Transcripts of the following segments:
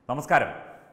നമസ്കാരം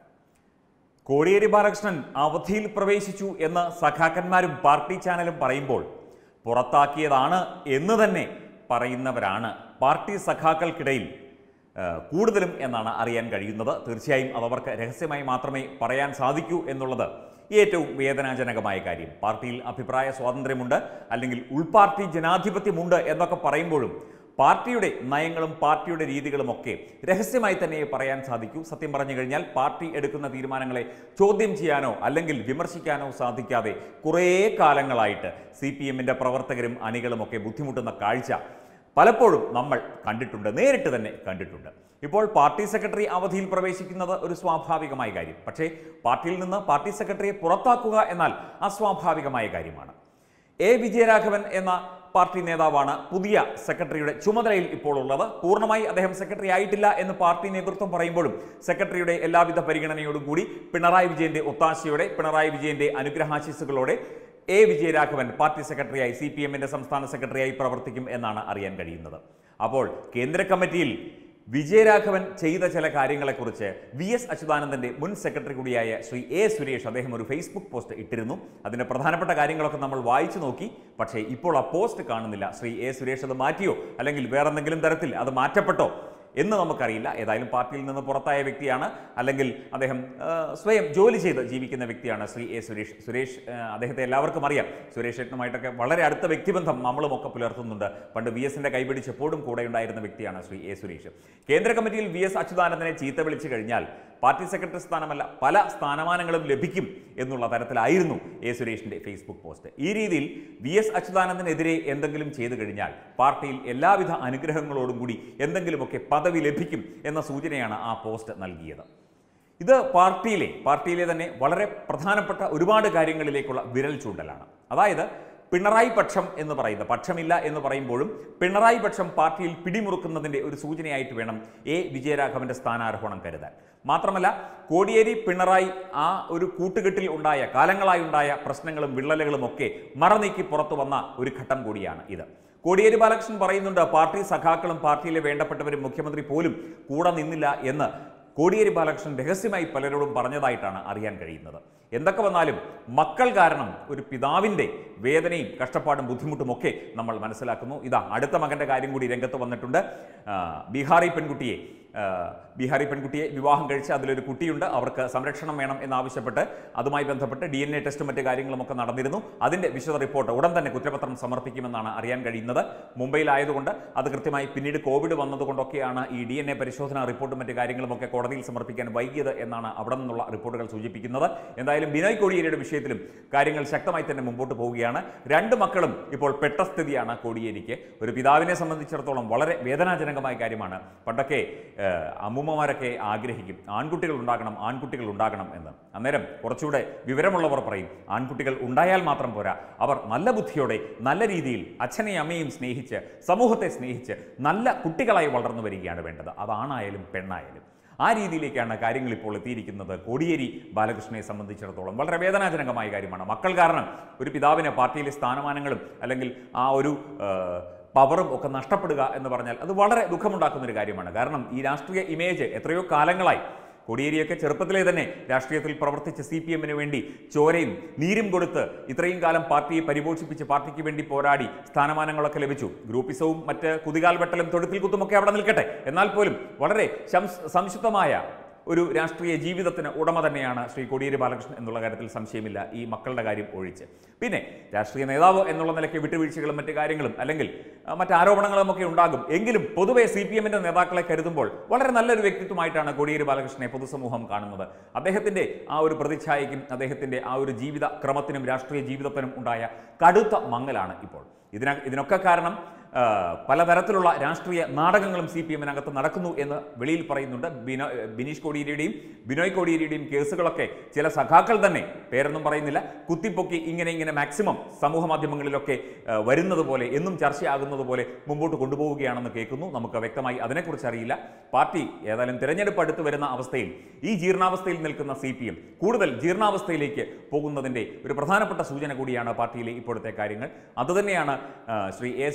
കോടിയേരി ബാലകൃഷ്ണൻ അവധിയിൽ പ്രവേശിച്ചു എന്ന് സഖാക്കന്മാരും പാർട്ടി ചാനലും പറയുമ്പോൾ പുറത്താക്കിയതാണ് എന്ന് തന്നെ പറയുന്നവരാണ് പാർട്ടി സഖാക്കൾക്കിടയിൽ ആ, കൂടുതലും എന്നാണ് അറിയാൻ കഴിയുന്നത് തീർച്ചയായും അത് അവർക്ക് രഹസ്യമായി മാത്രമേ പറയാൻ സാധിക്കൂ എന്നുള്ളത് ഏറ്റവും വേദനാജനകമായ കാര്യം പാർട്ടിയിൽ അഭിപ്രായ സ്വാതന്ത്ര്യമുണ്ട് അല്ലെങ്കിൽ ഉൾപാർട്ടി ജനാധിപത്യമുണ്ട് എന്നൊക്കെ പറയുമ്പോഴും പാർട്ടിയുടെ നയങ്ങളും പാർട്ടിയുടെ രീതികളും ഒക്കെ രഹസ്യമായി തന്നെ പറയാൻ സാധിക്കൂ സത്യം പറഞ്ഞു കഴിഞ്ഞാൽ പാർട്ടി എടുക്കുന്ന തീരുമാനങ്ങളെ ചോദ്യം ചെയ്യാനോ അല്ലെങ്കിൽ വിമർശിക്കാനോ സാധിക്കാതെ കുറേ കാലങ്ങളായിട്ട് സി പി എമ്മിൻ്റെ പ്രവർത്തകരും അണികളും ഒക്കെ ബുദ്ധിമുട്ടുന്ന കാഴ്ച പലപ്പോഴും നമ്മൾ കണ്ടിട്ടുണ്ട് നേരിട്ട് തന്നെ കണ്ടിട്ടുണ്ട് ഇപ്പോൾ പാർട്ടി സെക്രട്ടറി അവധിയിൽ പ്രവേശിക്കുന്നത് ഒരു സ്വാഭാവികമായ കാര്യം പക്ഷേ പാർട്ടിയിൽ നിന്ന് പാർട്ടി സെക്രട്ടറിയെ പുറത്താക്കുക എന്നാൽ അസ്വാഭാവികമായ കാര്യമാണ് എ വിജയരാഘവൻ എന്ന പാർട്ടി നേതാവാണ് പുതിയ സെക്രട്ടറിയുടെ ചുമതലയിൽ ഇപ്പോൾ ഉള്ളത് പൂർണ്ണമായി അദ്ദേഹം സെക്രട്ടറി ആയിട്ടില്ല എന്ന് പാർട്ടി നേതൃത്വം പറയുമ്പോഴും സെക്രട്ടറിയുടെ എല്ലാവിധ പരിഗണനയോടും കൂടി പിണറായി വിജയന്റെ ഒത്താശയോടെ പിണറായി വിജയന്റെ അനുഗ്രഹാശിസുകളോടെ എ വിജയരാഘവൻ പാർട്ടി സെക്രട്ടറിയായി സി പി എമ്മിന്റെ സംസ്ഥാന സെക്രട്ടറിയായി പ്രവർത്തിക്കും എന്നാണ് അറിയാൻ കഴിയുന്നത് അപ്പോൾ കേന്ദ്ര കമ്മിറ്റിയിൽ വിജയരാഘവൻ ചെയ്ത ചില കാര്യങ്ങളെക്കുറിച്ച് വി എസ് അച്യുതാനന്ദന്റെ മുൻ സെക്രട്ടറി കൂടിയായ ശ്രീ എ സുരേഷ് അദ്ദേഹം ഒരു ഫേസ്ബുക്ക് പോസ്റ്റ് ഇട്ടിരുന്നു അതിന്റെ പ്രധാനപ്പെട്ട കാര്യങ്ങളൊക്കെ നമ്മൾ വായിച്ചു നോക്കി പക്ഷേ ഇപ്പോൾ ആ പോസ്റ്റ് കാണുന്നില്ല ശ്രീ എ സുരേഷ് അത് മാറ്റിയോ അല്ലെങ്കിൽ വേറെന്തെങ്കിലും തരത്തിൽ അത് മാറ്റപ്പെട്ടോ എന്ന് നമുക്കറിയില്ല ഏതായാലും പാർട്ടിയിൽ നിന്ന് പുറത്തായ വ്യക്തിയാണ് അല്ലെങ്കിൽ അദ്ദേഹം ആ, സ്വയം ജോലി ചെയ്ത് ജീവിക്കുന്ന വ്യക്തിയാണ് ശ്രീ എ സുരേഷ് സുരേഷ് ആ, അദ്ദേഹത്തെ എല്ലാവർക്കും അറിയാം സുരേഷ് ഏട്ടനുമായിട്ടൊക്കെ വളരെ അടുത്ത വ്യക്തിബന്ധം നമ്മളുമൊക്കെ പുലർത്തുന്നുണ്ട് പണ്ട് വി എസിന്റെ കൈപിടിച്ചപ്പോഴും കൂടെ ഉണ്ടായിരുന്ന വ്യക്തിയാണ് ശ്രീ എ സുരേഷ് കേന്ദ്ര കമ്മിറ്റിയിൽ വി എസ് അച്യുതാനന്ദനെ ചീത്ത വിളിച്ചു കഴിഞ്ഞാൽ പാർട്ടി സെക്രട്ടറി സ്ഥാനമല്ല പല സ്ഥാനമാനങ്ങളും ലഭിക്കും എന്നുള്ള തരത്തിലായിരുന്നു എ സുരേഷിന്റെ ഫേസ്ബുക്ക് പോസ്റ്റ് ഈ രീതിയിൽ വി എസ് അച്യുതാനന്ദനെതിരെ എന്തെങ്കിലും ചെയ്തു കഴിഞ്ഞാൽ പാർട്ടിയിൽ എല്ലാവിധ അനുഗ്രഹങ്ങളോടും കൂടി എന്തെങ്കിലുമൊക്കെ പദവി ലഭിക്കും എന്ന സൂചനയാണ് ആ പോസ്റ്റ് നൽകിയത് ഇത് പാർട്ടിയിലെ പാർട്ടിയിലെ തന്നെ വളരെ പ്രധാനപ്പെട്ട ഒരുപാട് കാര്യങ്ങളിലേക്കുള്ള വിരൽ ചൂണ്ടലാണ് അതായത് പിണറായി പക്ഷം എന്ന് പറയുന്ന പക്ഷമില്ല എന്ന് പറയുമ്പോഴും പിണറായി പക്ഷം പാർട്ടിയിൽ പിടിമുറുക്കുന്നതിന്റെ ഒരു സൂചനയായിട്ട് വേണം എ വിജയരാഘവന്റെ സ്ഥാനാരോഹണം കരുതാൻ മാത്രമല്ല കോടിയേരി പിണറായി ആ ഒരു കൂട്ടുകെട്ടിൽ ഉണ്ടായ കാലങ്ങളായി ഉണ്ടായ പ്രശ്നങ്ങളും വിള്ളലുകളും ഒക്കെ മറനീക്കി പുറത്തു വന്ന ഒരു ഘട്ടം കൂടിയാണ് ഇത് കോടിയേരി ബാലകൃഷ്ണൻ പറയുന്നുണ്ട് പാർട്ടി സഖാക്കളും പാർട്ടിയിലെ വേണ്ടപ്പെട്ടവരും മുഖ്യമന്ത്രി പോലും കൂടെ നിന്നില്ല എന്ന് കോടിയേരി ബാലകൃഷ്ണൻ രഹസ്യമായി പലരോടും പറഞ്ഞതായിട്ടാണ് അറിയാൻ കഴിയുന്നത് എന്തൊക്കെ വന്നാലും മക്കൾ കാരണം ഒരു പിതാവിൻ്റെ വേദനയും കഷ്ടപ്പാടും ബുദ്ധിമുട്ടും ഒക്കെ നമ്മൾ മനസ്സിലാക്കുന്നു ഇതാ അടുത്ത മകൻ്റെ കാര്യം കൂടി രംഗത്ത് വന്നിട്ടുണ്ട് ആ, ബീഹാറി പെൺകുട്ടിയെ ആ, ബീഹാറി പെൺകുട്ടിയെ വിവാഹം കഴിച്ച് അതിലൊരു കുട്ടിയുണ്ട് അവർക്ക് സംരക്ഷണം വേണം എന്നാവശ്യപ്പെട്ട് അതുമായി ബന്ധപ്പെട്ട് ഡി എൻ എ ടെസ്റ്റും മറ്റ് കാര്യങ്ങളുമൊക്കെ നടന്നിരുന്നു അതിൻ്റെ വിശദ റിപ്പോർട്ട് ഉടൻ തന്നെ കുറ്റപത്രം സമർപ്പിക്കുമെന്നാണ് അറിയാൻ കഴിയുന്നത് മുംബൈയിലായതുകൊണ്ട് അത് കൃത്യമായി പിന്നീട് കോവിഡ് വന്നതുകൊണ്ടൊക്കെയാണ് ഈ ഡി എൻ എ പരിശോധന റിപ്പോർട്ടും മറ്റ് കാര്യങ്ങളുമൊക്കെ കോടതിയിൽ സമർപ്പിക്കാൻ വൈകിയത് എന്നാണ് അവിടെ നിന്നുള്ള റിപ്പോർട്ടുകൾ സൂചിപ്പിക്കുന്നത് എന്തായാലും ബിനോയ് കോടിയേരിയുടെ വിഷയത്തിലും കാര്യങ്ങൾ ശക്തമായി തന്നെ മുമ്പോട്ട് പോവുകയാണ് രണ്ട് മക്കളും ഇപ്പോൾ പെട്ട സ്ഥിതിയാണ് കോടിയേരിക്ക് ഒരു പിതാവിനെ സംബന്ധിച്ചിടത്തോളം വളരെ വേദനാജനകമായ കാര്യമാണ് പണ്ടൊക്കെ ഏഹ്, അമ്മൂമ്മമാരൊക്കെ ആഗ്രഹിക്കും ആൺകുട്ടികൾ ഉണ്ടാകണം ആൺകുട്ടികൾ ഉണ്ടാകണം എന്ന് അന്നേരം കുറച്ചുകൂടെ വിവരമുള്ളവർ പറയും ആൺകുട്ടികൾ ഉണ്ടായാൽ മാത്രം പോരാ അവർ നല്ല ബുദ്ധിയോടെ നല്ല രീതിയിൽ അച്ഛനെയും അമ്മയും സ്നേഹിച്ച് സമൂഹത്തെ സ്നേഹിച്ച് നല്ല കുട്ടികളായി വളർന്നു വരികയാണ് വേണ്ടത് അതാണായാലും പെണ്ണായാലും ആ രീതിയിലേക്കാണ് കാര്യങ്ങൾ ഇപ്പോൾ എത്തിയിരിക്കുന്നത് കോടിയേരി ബാലകൃഷ്ണനെ സംബന്ധിച്ചിടത്തോളം വളരെ വേദനാജനകമായ കാര്യമാണ് മക്കൾ കാരണം ഒരു പിതാവിന് പാർട്ടിയിലെ സ്ഥാനമാനങ്ങളും അല്ലെങ്കിൽ ആ ഒരു ആ, പവറും ഒക്കെ നഷ്ടപ്പെടുക എന്ന് പറഞ്ഞാൽ അത് വളരെ ദുഃഖമുണ്ടാക്കുന്ന ഒരു കാര്യമാണ് കാരണം ഈ രാഷ്ട്രീയ ഇമേജ് എത്രയോ കാലങ്ങളായി കോടിയേരിയൊക്കെ ചെറുപ്പത്തിലെ തന്നെ രാഷ്ട്രീയത്തിൽ പ്രവർത്തിച്ച സി പി എമ്മിന് വേണ്ടി ചോരയും നീരും കൊടുത്ത് ഇത്രയും കാലം പാർട്ടിയെ പരിപോഷിപ്പിച്ച് പാർട്ടിക്ക് വേണ്ടി പോരാടി സ്ഥാനമാനങ്ങളൊക്കെ ലഭിച്ചു ഗ്രൂപ്പിസവും മറ്റ് കുതികാൽ വെട്ടലും തൊഴുത്തിൽ കുത്തുമൊക്കെ അവിടെ നിൽക്കട്ടെ എന്നാൽ പോലും വളരെ ശംസ് സംശുദ്ധമായ ഒരു രാഷ്ട്രീയ ജീവിതത്തിന് ഉടമ തന്നെയാണ് ശ്രീ കോടിയേരി ബാലകൃഷ്ണൻ എന്നുള്ള കാര്യത്തിൽ സംശയമില്ല ഈ മക്കളുടെ കാര്യം ഒഴിച്ച് പിന്നെ രാഷ്ട്രീയ നേതാവ് എന്നുള്ള നിലയ്ക്ക് വിട്ടുവീഴ്ചകളും മറ്റു കാര്യങ്ങളും അല്ലെങ്കിൽ ആ, മറ്റ് ആരോപണങ്ങളും ഒക്കെ ഉണ്ടാകും എങ്കിലും പൊതുവെ സി പി എമ്മിന്റെ നേതാക്കളെ കരുതുമ്പോൾ വളരെ നല്ലൊരു വ്യക്തിത്വമായിട്ടാണ് കോടിയേരി ബാലകൃഷ്ണനെ പൊതുസമൂഹം കാണുന്നത് അദ്ദേഹത്തിന്റെ ആ ഒരു പ്രതിച്ഛായയ്ക്കും അദ്ദേഹത്തിന്റെ ആ ഒരു ജീവിത ക്രമത്തിനും രാഷ്ട്രീയ ജീവിതത്തിനും ഉണ്ടായ കടുത്ത മങ്ങലാണ് ഇപ്പോൾ ഇതിന ഇതിനൊക്കെ കാരണം ആ, പലതരത്തിലുള്ള രാഷ്ട്രീയ നാടകങ്ങളും സി പി എമ്മിനകത്ത് നടക്കുന്നു എന്ന് വെളിയിൽ പറയുന്നുണ്ട് ബിനോ ബിനീഷ് കോടിയേരിയുടെയും ബിനോയ് കോടിയേരിയുടെയും കേസുകളൊക്കെ ചില സഖാക്കൾ തന്നെ പേരൊന്നും പറയുന്നില്ല കുത്തിപ്പൊക്കി ഇങ്ങനെ ഇങ്ങനെ മാക്സിമം സമൂഹ മാധ്യമങ്ങളിലൊക്കെ ആ, വരുന്നത് പോലെ എന്നും ചർച്ചയാകുന്നത് പോലെ മുമ്പോട്ട് കൊണ്ടുപോവുകയാണെന്ന് കേൾക്കുന്നു നമുക്ക് വ്യക്തമായി അതിനെക്കുറിച്ച് അറിയില്ല പാർട്ടി ഏതായാലും തിരഞ്ഞെടുപ്പ് അടുത്ത് വരുന്ന അവസ്ഥയിൽ ഈ ജീർണാവസ്ഥയിൽ നിൽക്കുന്ന സി പി എം കൂടുതൽ ജീർണാവസ്ഥയിലേക്ക് പോകുന്നതിൻ്റെ ഒരു പ്രധാനപ്പെട്ട സൂചന കൂടിയാണ് പാർട്ടിയിലെ ഇപ്പോഴത്തെ കാര്യങ്ങൾ അതുതന്നെയാണ് ആ, ശ്രീ എ സുരേഷ്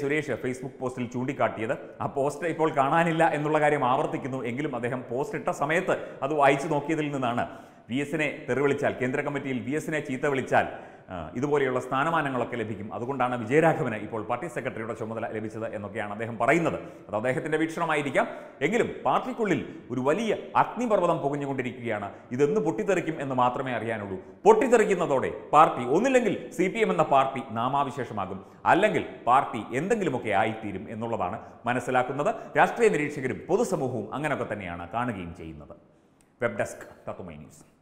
ഫേസ്ബുക്ക് പോസ്റ്റിൽ ചൂണ്ടിക്കാട്ടിയത് ആ പോസ്റ്റ് ഇപ്പോൾ കാണാനില്ല എന്നുള്ള കാര്യം ആവർത്തിക്കുന്നു എങ്കിലും അദ്ദേഹം പോസ്റ്റ് ഇട്ട സമയത്ത് അത് വായിച്ചു നോക്കിയതിൽ നിന്നാണ് വി എസിനെ തെറിവിളിച്ചാൽ കേന്ദ്ര കമ്മിറ്റിയിൽ വി എസിനെ ചീത്ത വിളിച്ചാൽ ആ, ഇതുപോലെയുള്ള സ്ഥാനമാനങ്ങളൊക്കെ ലഭിക്കും അതുകൊണ്ടാണ് വിജയരാഘവന് ഇപ്പോൾ പാർട്ടി സെക്രട്ടറിയുടെ ചുമതല ലഭിച്ചത് എന്നൊക്കെയാണ് അദ്ദേഹം പറയുന്നത് അത് അദ്ദേഹത്തിന്റെ വീക്ഷണമായിരിക്കാം എങ്കിലും പാർട്ടിക്കുള്ളിൽ ഒരു വലിയ അഗ്നിപർവ്വതം പുകഞ്ഞുകൊണ്ടിരിക്കുകയാണ് ഇതെന്ന് പൊട്ടിത്തെറിക്കും എന്ന് മാത്രമേ അറിയാനുള്ളൂ പൊട്ടിത്തെറിക്കുന്നതോടെ പാർട്ടി ഒന്നില്ലെങ്കിൽ സി പി എം എന്ന പാർട്ടി നാമാവിശേഷമാകും അല്ലെങ്കിൽ പാർട്ടി എന്തെങ്കിലുമൊക്കെ ആയിത്തീരും എന്നുള്ളതാണ് മനസ്സിലാക്കുന്നത് രാഷ്ട്രീയ നിരീക്ഷകരും പൊതുസമൂഹവും അങ്ങനെയൊക്കെ തന്നെയാണ് കാണുകയും ചെയ്യുന്നത് വെബ് ഡെസ്ക് തത്തുമൈ ന്യൂസ്